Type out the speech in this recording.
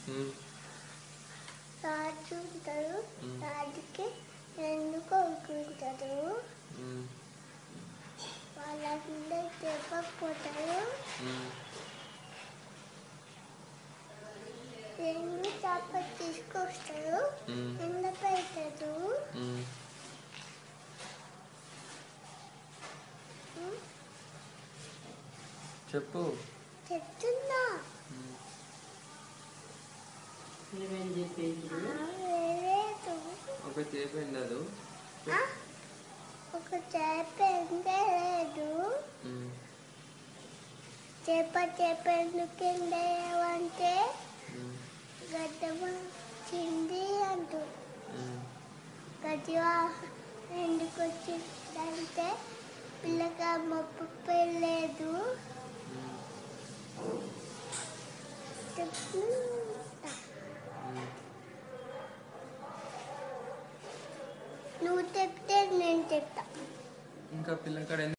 ఉమ్, రాజు ఉంటాడు మ్మ్. రాజుకి రెండు కొడుకుంటాడు ఉమ్, వాళ్ళందరూ చెప్పకపోతారు ఉమ్, రెండు చేప తీసుకొస్తాడు మ్మ్. ఎండ పెడతాడు ఉమ్. మ్మ్. చెప్పు చెప్తున్నా ఉమ్, ఏమేం చెప్పేసి ఆ, లేదు ఒక చేప ఎండదు ఆ? ఒక చేప ఎండ లేదు ఉమ్, చేప చేప ఎందుకు ఎండేయవంటే ఉమ్, గడ్డమ చింది అంటూ ఉమ్, గడ్డివా ఎందుకు వచ్చిందంటే పిల్లగా మప్పు పెళ్ళలేదు ఉమ్, చెప్తా ఉమ్. నువ్వు చెప్తే నేను చెప్తా ఇంకా పిల్లకాడ